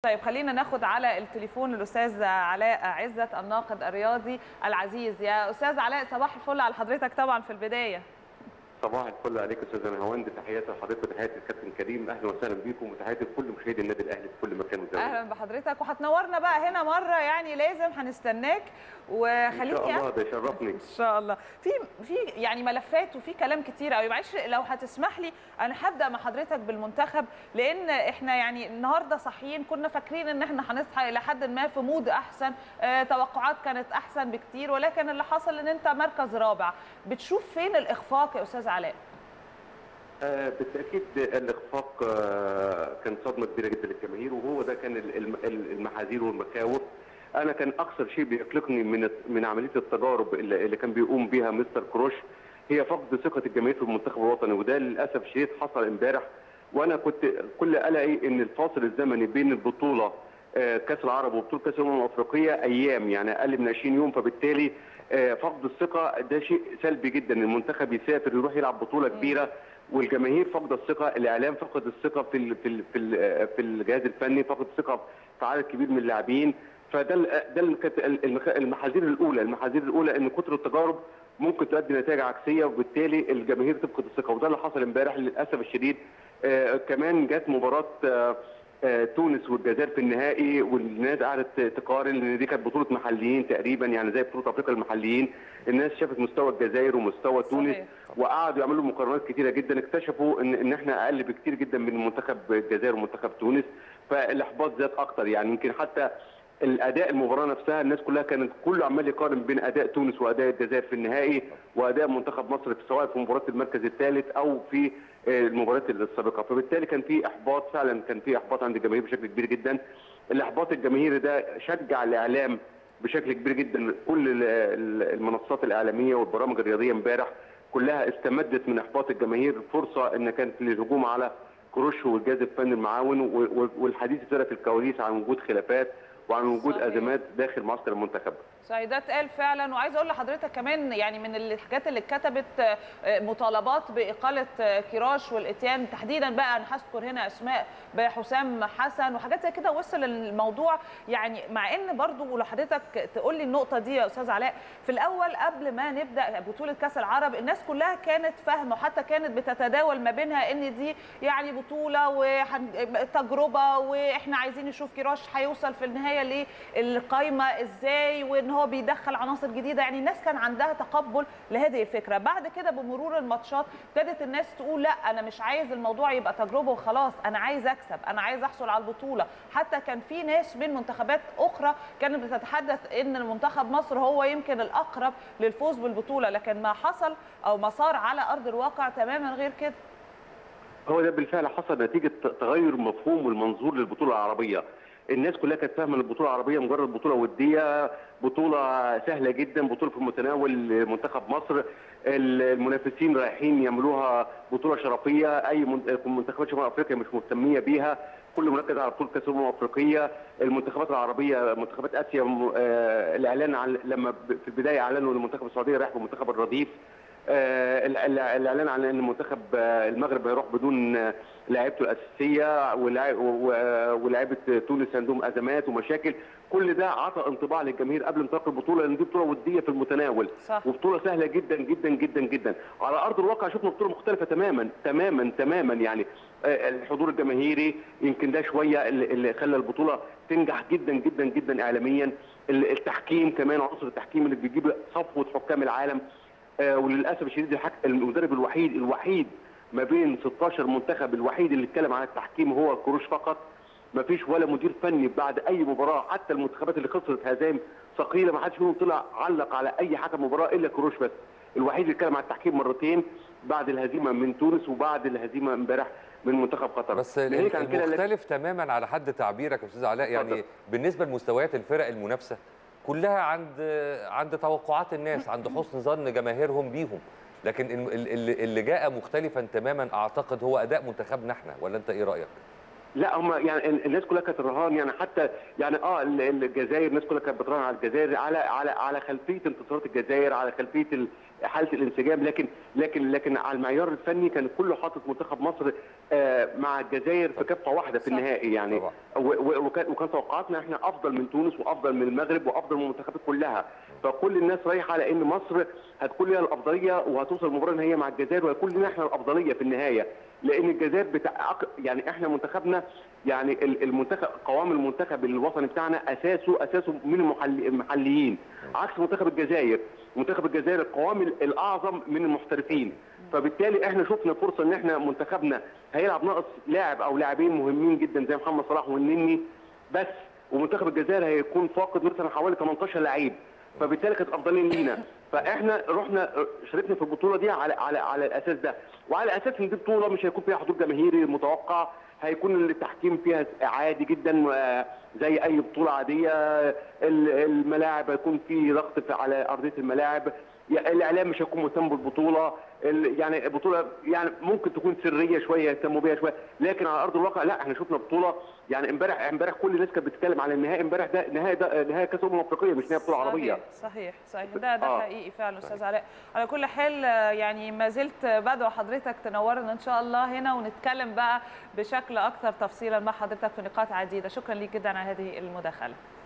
طيب خلينا ناخد على التليفون الاستاذ علاء عزت الناقد الرياضي العزيز يا استاذ علاء صباح الفل على حضرتك طبعا في البدايه صباح الفل عليك استاذ نهاوند تحياتي لحضرتك وتحياتي للكابتن كريم اهلا وسهلا بيكم وتحياتي لكل مشاهدي النادي الاهلي في كل مكان وزمان اهلا بحضرتك وهتنورنا بقى هنا مره يعني لازم هنستناك وخليك ان شاء الله ده يشرفني ان شاء الله في في يعني ملفات وفي كلام كتير قوي معلش لو هتسمح لي انا هبدا مع حضرتك بالمنتخب لان احنا يعني النهارده صاحيين كنا فاكرين ان احنا هنصحى الى حد ما في مود احسن آه توقعات كانت احسن بكتير ولكن اللي حصل ان انت مركز رابع بتشوف فين الاخفاق يا استاذ علاء آه بالتاكيد الاخفاق آه كان صدمه كبيره جدا للجماهير وهو ده كان المحاذير والمخاوف انا كان اكثر شيء بيقلقني من من عمليه التجارب اللي كان بيقوم بها مستر كروش هي فقد ثقه الجماهير في المنتخب الوطني وده للاسف الشديد حصل امبارح وانا كنت كل قلقي ان الفاصل الزمني بين البطوله كاس العرب وبطوله كاس الامم الافريقيه ايام يعني اقل من 20 يوم فبالتالي فقد الثقه ده شيء سلبي جدا المنتخب يسافر يروح يلعب بطوله كبيره والجماهير فقد الثقه الاعلام فقد الثقه في ال في ال في ال في الجهاز الفني فقد الثقه في عدد كبير من اللاعبين فده ده اللي كانت المحاذير الاولى المحاذير الاولى ان كتر التجارب ممكن تؤدي نتائج عكسيه وبالتالي الجماهير تفقد الثقه وده اللي حصل امبارح للاسف الشديد آه كمان جت مباراه آه آه تونس والجزائر في النهائي والناس قعدت تقارن لان دي كانت بطوله محليين تقريبا يعني زي بطوله افريقيا المحليين الناس شافت مستوى الجزائر ومستوى تونس وقعدوا يعملوا مقارنات كتيره جدا اكتشفوا ان ان احنا اقل بكتير جدا من منتخب الجزائر ومنتخب تونس فالاحباط زاد اكتر يعني يمكن حتى الاداء المباراه نفسها الناس كلها كانت كله عمال يقارن بين اداء تونس واداء الجزائر في النهائي واداء منتخب مصر سواء في مباراه المركز الثالث او في المباريات السابقه فبالتالي كان في احباط فعلا كان في احباط عند الجماهير بشكل كبير جدا الاحباط الجماهيري ده شجع الاعلام بشكل كبير جدا كل المنصات الاعلاميه والبرامج الرياضيه امبارح كلها استمدت من احباط الجماهير فرصه ان كانت للهجوم على كروش والجهاز الفني المعاون والحديث ابتدى في الكواليس عن وجود خلافات وعن وجود صحيح. ازمات داخل معسكر المنتخب صحيح ده اتقال فعلا وعايز اقول لحضرتك كمان يعني من الحاجات اللي اتكتبت مطالبات باقاله كراش والاتيان تحديدا بقى انا هذكر هنا اسماء بحسام حسن وحاجات زي كده وصل الموضوع يعني مع ان برضو لو حضرتك تقول لي النقطه دي يا استاذ علاء في الاول قبل ما نبدا بطوله كاس العرب الناس كلها كانت فاهمه وحتى كانت بتتداول ما بينها ان دي يعني بطوله وتجربه واحنا عايزين نشوف كراش هيوصل في النهايه للقايمه ازاي وان هو بيدخل عناصر جديده يعني الناس كان عندها تقبل لهذه الفكره بعد كده بمرور الماتشات ابتدت الناس تقول لا انا مش عايز الموضوع يبقى تجربه وخلاص انا عايز اكسب انا عايز احصل على البطوله حتى كان في ناس من منتخبات اخرى كانت بتتحدث ان منتخب مصر هو يمكن الاقرب للفوز بالبطوله لكن ما حصل او ما صار على ارض الواقع تماما غير كده هو ده بالفعل حصل نتيجه تغير مفهوم والمنظور للبطوله العربيه الناس كلها كانت فاهمه ان البطوله العربيه مجرد بطوله وديه بطوله سهله جدا بطوله في متناول منتخب مصر المنافسين رايحين يعملوها بطوله شرفيه اي منتخبات شمال افريقيا مش مهتميه بيها كل مركز على بطوله كاس الامم الافريقيه المنتخبات العربيه منتخبات اسيا الاعلان عن لما في البدايه اعلنوا ان المنتخب السعوديه رايح بمنتخب الرديف الاعلان عن ان منتخب المغرب هيروح بدون لاعيبته الاساسيه ولاعيبه تونس عندهم ازمات ومشاكل كل ده عطى انطباع للجماهير قبل انطلاق البطوله لان دي بطوله وديه في المتناول صح. وبطوله سهله جدا جدا جدا جدا على ارض الواقع شفنا بطوله مختلفه تماما تماما تماما يعني الحضور الجماهيري يمكن ده شويه اللي خلى البطوله تنجح جدا جدا جدا اعلاميا التحكيم كمان عنصر التحكيم اللي بيجيب صفوه حكام العالم آه وللاسف الشديد الحك... المدرب الوحيد الوحيد ما بين 16 منتخب الوحيد اللي اتكلم عن التحكيم هو كروش فقط ما فيش ولا مدير فني بعد اي مباراه حتى المنتخبات اللي خسرت هزائم ثقيله ما حدش فيهم طلع علق على اي حكم مباراه الا كروش بس الوحيد اللي اتكلم عن التحكيم مرتين بعد الهزيمه من تونس وبعد الهزيمه امبارح من منتخب قطر بس المختلف تماما على حد تعبيرك يا استاذ علاء يعني فضل. بالنسبه لمستويات الفرق المنافسه كلها عند عند توقعات الناس عند حسن ظن جماهيرهم بيهم لكن اللي جاء مختلفا تماما اعتقد هو اداء منتخبنا احنا ولا انت ايه رايك لا هم يعني الناس كلها كانت رهان يعني حتى يعني اه الجزائر الناس كلها كانت بتراهن على الجزائر على على على خلفيه انتصارات الجزائر على خلفيه حاله الانسجام لكن لكن لكن على المعيار الفني كان كله حاطط منتخب مصر آه، مع الجزائر في كفه واحده في صح. النهائي يعني طبعا. و- و- وكان وكان توقعاتنا احنا افضل من تونس وافضل من المغرب وافضل من المنتخبات كلها فكل الناس رايحه على ان مصر هتكون لها الافضليه وهتوصل المباراه النهائيه مع الجزائر وهيكون لنا احنا الافضليه في النهايه لان الجزائر بتاع أق- يعني احنا منتخبنا يعني ال- المنتخب قوام المنتخب الوطني بتاعنا اساسه اساسه من المحل- المحليين عكس منتخب الجزائر منتخب الجزائر القوام ال- الاعظم من المحترفين فبالتالي احنا شفنا فرصه ان احنا منتخبنا هيلعب ناقص لاعب او لاعبين مهمين جدا زي محمد صلاح والنني بس ومنتخب الجزائر هيكون فاقد مثلا حوالي 18 لعيب فبالتالي كانت افضليه لينا فاحنا رحنا شاركنا في البطوله دي على على على الاساس ده وعلى اساس ان دي بطوله مش هيكون فيها حضور جماهيري متوقع هيكون التحكيم فيها عادي جدا آه، زي اي بطوله عاديه ال- الملاعب هيكون في ضغط في- على ارضيه الملاعب يعني الاعلام مش هيكون مهتم بالبطوله ال- يعني البطوله يعني ممكن تكون سريه شويه يهتموا بيها شويه لكن على ارض الواقع لا احنا شفنا بطوله يعني امبارح امبارح كل الناس كانت بتتكلم على النهائي امبارح ده نهائي ده نهائي كاس الامم الافريقيه مش نهائي بطوله عربيه صحيح صحيح صحيح ده ده آه. حقيقي فعلا استاذ علاء على كل حال آه، يعني ما زلت بدعو حضرتك تنورنا ان شاء الله هنا ونتكلم بقى بشكل اكثر تفصيلا مع حضرتك في نقاط عديده شكرا ليك جدا على هذه المداخله